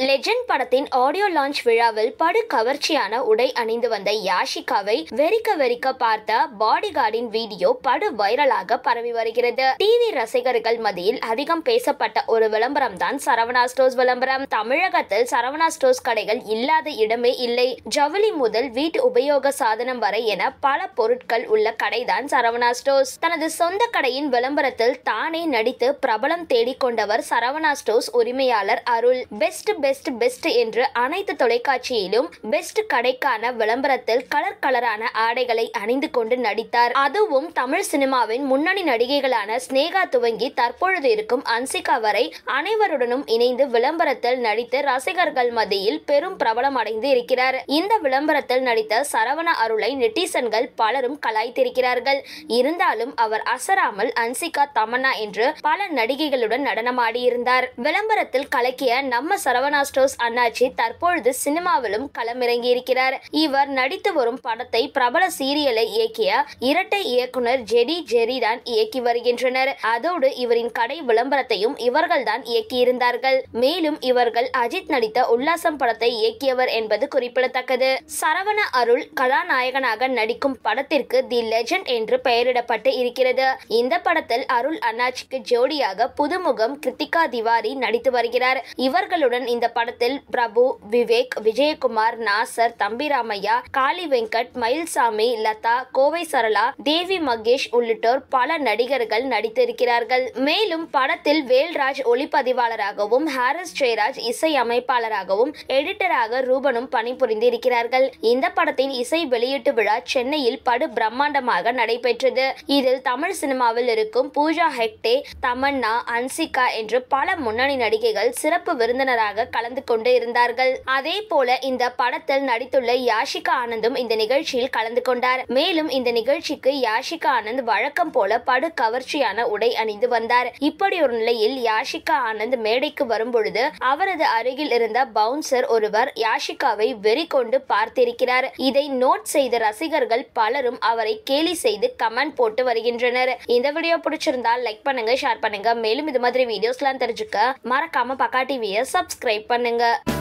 legend படத்தின் audio launch விழாவில் படு கவர்ச்சியான உடை அணிந்து வந்த யாஷிகாவை வெறிக்க வெறிக்க பார்த்த பாடிகார்டின் வீடியோ படு வைரலாக பரவி வருகிறது டிவி ரசிகர்கள் மத்தியில் அதிகம் பேசப்பட்ட ஒரு விளம்பரம் தான் சரவணா ஸ்டோர்ஸ் விளம்பரம் தமிழகத்தில் சரவணா ஸ்டோர்ஸ் கடைகள் இல்லாத இடமே இல்லை ஜவுளி முதல் வீட்டு உபயோக சாதனம் வரை என பல பொருட்கள் உள்ள கடைதான் சரவணா ஸ்டோர்ஸ் தனது சொந்த கடையின் விளம்பரத்தில் தானே நடித்து பிரபலம் தேடிக்கொண்டவர் சரவணா ஸ்டோர்ஸ் உரிமையாளர் அருள் பெஸ்ட் பெஸ்ட் பெஸ்ட் என்று அனைத்து தொலைக்காட்சியிலும் பெஸ்ட் கடைக்கான விளம்பரத்தில் கலர் கலரான ஆடைகளை அணிந்து கொண்டு நடித்தார் அதுவும் தமிழ் சினிமாவின் முன்னணி நடிகைகளான ஸ்னேகா துவங்கி தற்பொழுது இருக்கும் அன்சிகா வரை அனைவருடனும் இணைந்து விளம்பரத்தில் நடித்து ரசிகர்கள் மத்தியில் பெரும் பிரபலம் அடைந்து இருக்கிறார் இந்த விளம்பரத்தில் நடித்த சரவண அருளை நெட்டிசன்கள் பலரும் கலாய்த்திருக்கிறார்கள் இருந்தாலும் அவர் அசராமல் அன்சிகா தமன்னா என்று பல நடிகைகளுடன் நடனமாடியிருந்தார் விளம்பரத்தில் கலக்கிய நம்ம சரவணா ஸ்டோர்ஸ் அண்ணாச்சி தற்பொழுது சினிமாவிலும் களமிறங்கியிருக்கிறார் இவர் நடித்து வரும் படத்தை பிரபல சீரியலை இயக்கிய இரட்டை இயக்குனர் ஜெடி ஜெரி தான் இயக்கி வருகின்றனர் அதோடு இவரின் கடை விளம்பரத்தையும் இவர்கள்தான் இயக்கியிருந்தார்கள் மேலும் இவர்கள் அஜித் நடித்த உல்லாசம் படத்தை இயக்கியவர் என்பது குறிப்பிடத்தக்கது சரவண அருள் கதாநாயகனாக நடிக்கும் படத்திற்கு தி லெஜண்ட் என்று பெயரிடப்பட்டு இருக்கிறது இந்த படத்தில் அருள் அண்ணாச்சிக்கு ஜோடியாக புதுமுகம் கிருத்திகா திவாரி நடித்து வருகிறார் இவர்களுடன் இந்த படத்தில் பிரபு விவேக் விஜயகுமார் நாசர் தம்பிராமையா காளி வெங்கட் மயில்சாமி லதா கோவை சரளா தேவி மகேஷ் உள்ளிட்டோர் பல நடிகர்கள் நடித்திருக்கிறார்கள் மேலும் படத்தில் வேல்ராஜ் ஒளிப்பதிவாளராகவும் ஹாரிஸ் ஜெயராஜ் இசை அமைப்பாளராகவும் எடிட்டராக ரூபனும் பணிபுரிந்து இருக்கிறார்கள் இந்த படத்தின் இசை வெளியீட்டு விழா சென்னையில் படு பிரம்மாண்டமாக நடைபெற்றது இதில் தமிழ் சினிமாவில் இருக்கும் பூஜா ஹெக்டே தமன்னா அன்சிகா என்று பல முன்னணி நடிகைகள் சிறப்பு விருந்தினராக கலந்து கொண்டு இருந்தார்கள் அதே போல இந்த படத்தில் நடித்துள்ள யாஷிகா ஆனந்தும் இந்த நிகழ்ச்சியில் கலந்து கொண்டார் மேலும் இந்த நிகழ்ச்சிக்கு யாஷிகா ஆனந்த் வழக்கம் போல படு கவர்ச்சியான உடை அணிந்து வந்தார் இப்படி ஒரு நிலையில் யாஷிகா ஆனந்த் மேடைக்கு வரும்பொழுது அவரது அருகில் இருந்த பவுன்சர் ஒருவர் யாஷிகாவை வெறி கொண்டு பார்த்திருக்கிறார் இதை நோட் செய்த ரசிகர்கள் பலரும் அவரை கேலி செய்து கமெண்ட் போட்டு வருகின்றனர் இந்த வீடியோ பிடிச்சிருந்தா லைக் பண்ணுங்க ஷேர் பண்ணுங்க மேலும் இது மாதிரி வீடியோஸ்லாம் தெரிஞ்சுக்க மறக்காம பக்கா டிவியை சப்ஸ்கிரைப் பண்ணுங்க